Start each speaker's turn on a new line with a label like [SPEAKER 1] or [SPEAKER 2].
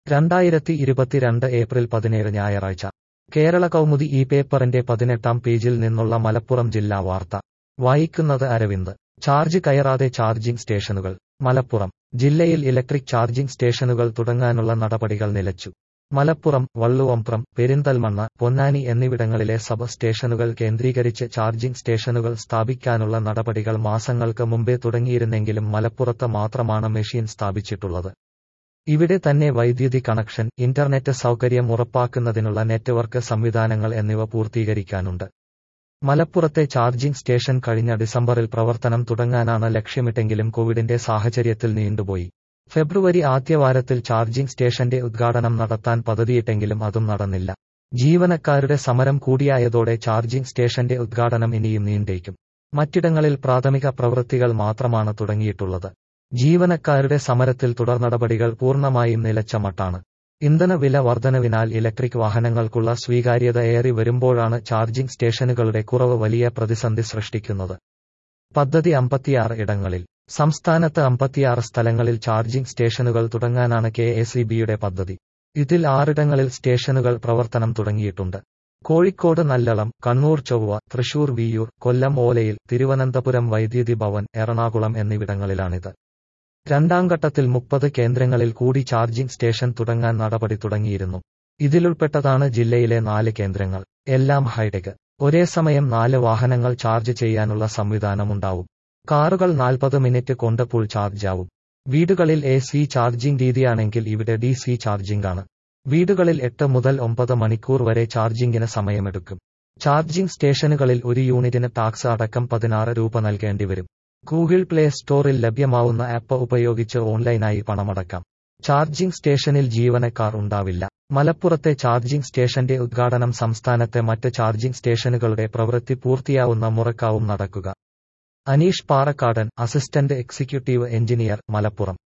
[SPEAKER 1] രണ്ടായിരത്തി ഇരുപത്തിരണ്ട് ഏപ്രിൽ പതിനേഴ് ഞായറാഴ്ച കേരള കൗമുദി ഈ പേപ്പറിന്റെ പതിനെട്ടാം പേജിൽ നിന്നുള്ള മലപ്പുറം ജില്ലാ വാർത്ത വായിക്കുന്നത് അരവിന്ദ് ചാർജ് കയറാതെ ചാർജിംഗ് സ്റ്റേഷനുകൾ മലപ്പുറം ജില്ലയിൽ ഇലക്ട്രിക് ചാർജിംഗ് സ്റ്റേഷനുകൾ തുടങ്ങാനുള്ള നടപടികൾ നിലച്ചു മലപ്പുറം വള്ളുവമ്പ്രം പെരിന്തൽമണ്ണ പൊന്നാനി എന്നിവിടങ്ങളിലെ സബ് സ്റ്റേഷനുകൾ കേന്ദ്രീകരിച്ച് ചാർജിംഗ് സ്റ്റേഷനുകൾ സ്ഥാപിക്കാനുള്ള നടപടികൾ മാസങ്ങൾക്ക് മുമ്പേ തുടങ്ങിയിരുന്നെങ്കിലും മലപ്പുറത്ത് മാത്രമാണ് മെഷീൻ സ്ഥാപിച്ചിട്ടുള്ളത് ഇവിടെ തന്നെ വൈദ്യുതി കണക്ഷൻ ഇന്റർനെറ്റ് സൗകര്യം ഉറപ്പാക്കുന്നതിനുള്ള നെറ്റ്വർക്ക് സംവിധാനങ്ങൾ എന്നിവ പൂർത്തീകരിക്കാനുണ്ട് മലപ്പുറത്തെ ചാർജിംഗ് സ്റ്റേഷൻ കഴിഞ്ഞ ഡിസംബറിൽ പ്രവർത്തനം തുടങ്ങാനാണ് ലക്ഷ്യമിട്ടെങ്കിലും കോവിഡിന്റെ സാഹചര്യത്തിൽ നീണ്ടുപോയി ഫെബ്രുവരി ആദ്യവാരത്തിൽ ചാർജിംഗ് സ്റ്റേഷന്റെ ഉദ്ഘാടനം നടത്താൻ പദ്ധതിയിട്ടെങ്കിലും അതും നടന്നില്ല ജീവനക്കാരുടെ സമരം കൂടിയായതോടെ ചാർജിംഗ് സ്റ്റേഷന്റെ ഉദ്ഘാടനം ഇനിയും നീണ്ടേക്കും മറ്റിടങ്ങളിൽ പ്രാഥമിക പ്രവൃത്തികൾ മാത്രമാണ് തുടങ്ങിയിട്ടുള്ളത് ജീവനക്കാരുടെ സമരത്തിൽ തുടർനടപടികൾ പൂർണ്ണമായും നിലച്ച മട്ടാണ് ഇന്ധന വില വർധനവിനാൽ ഇലക്ട്രിക് വാഹനങ്ങൾക്കുള്ള സ്വീകാര്യത ഏറി വരുമ്പോഴാണ് ചാർജിംഗ് സ്റ്റേഷനുകളുടെ കുറവ് വലിയ പ്രതിസന്ധി സൃഷ്ടിക്കുന്നത് പദ്ധതി അമ്പത്തിയാറ് ഇടങ്ങളിൽ സംസ്ഥാനത്ത് അമ്പത്തിയാറ് സ്ഥലങ്ങളിൽ ചാർജിംഗ് സ്റ്റേഷനുകൾ തുടങ്ങാനാണ് കെ എസ് പദ്ധതി ഇതിൽ ആറിടങ്ങളിൽ സ്റ്റേഷനുകൾ പ്രവർത്തനം തുടങ്ങിയിട്ടുണ്ട് കോഴിക്കോട് നല്ലളം കണ്ണൂർ ചൊവ്വ തൃശൂർ വിയൂർ കൊല്ലം ഓലയിൽ തിരുവനന്തപുരം വൈദ്യുതി ഭവൻ എറണാകുളം എന്നിവിടങ്ങളിലാണിത് രണ്ടാം ഘട്ടത്തിൽ മുപ്പത് കേന്ദ്രങ്ങളിൽ കൂടി ചാർജിംഗ് സ്റ്റേഷൻ തുടങ്ങാൻ നടപടി തുടങ്ങിയിരുന്നു ഇതിലുൾപ്പെട്ടതാണ് ജില്ലയിലെ നാല് കേന്ദ്രങ്ങൾ എല്ലാം ഹൈടെക് ഒരേ സമയം നാല് വാഹനങ്ങൾ ചാർജ് ചെയ്യാനുള്ള സംവിധാനമുണ്ടാവും കാറുകൾ നാൽപ്പത് മിനിറ്റ് കൊണ്ട് ഫുൾ ചാർജാവും വീടുകളിൽ എ സി ചാർജിംഗ് രീതിയാണെങ്കിൽ ഇവിടെ ഡി സി ചാർജിംഗ് ആണ് വീടുകളിൽ എട്ട് മുതൽ ഒമ്പത് മണിക്കൂർ വരെ ചാർജിംഗിന് സമയമെടുക്കും ചാർജിംഗ് സ്റ്റേഷനുകളിൽ ഒരു യൂണിറ്റിന് ടാക്സ് അടക്കം പതിനാറ് രൂപ നൽകേണ്ടി വരും ഗൂഗിൾ പ്ലേ സ്റ്റോറിൽ ലഭ്യമാവുന്ന ആപ്പ് ഉപയോഗിച്ച് ഓൺലൈനായി പണമടക്കാം ചാർജിംഗ് സ്റ്റേഷനിൽ ജീവനക്കാർ ഉണ്ടാവില്ല മലപ്പുറത്തെ ചാർജിംഗ് സ്റ്റേഷന്റെ ഉദ്ഘാടനം സംസ്ഥാനത്തെ മറ്റ് ചാർജിംഗ് സ്റ്റേഷനുകളുടെ പ്രവൃത്തി പൂർത്തിയാവുന്ന മുറക്കാവും നടക്കുക Aneesh Parakkadan assistant executive engineer Malappuram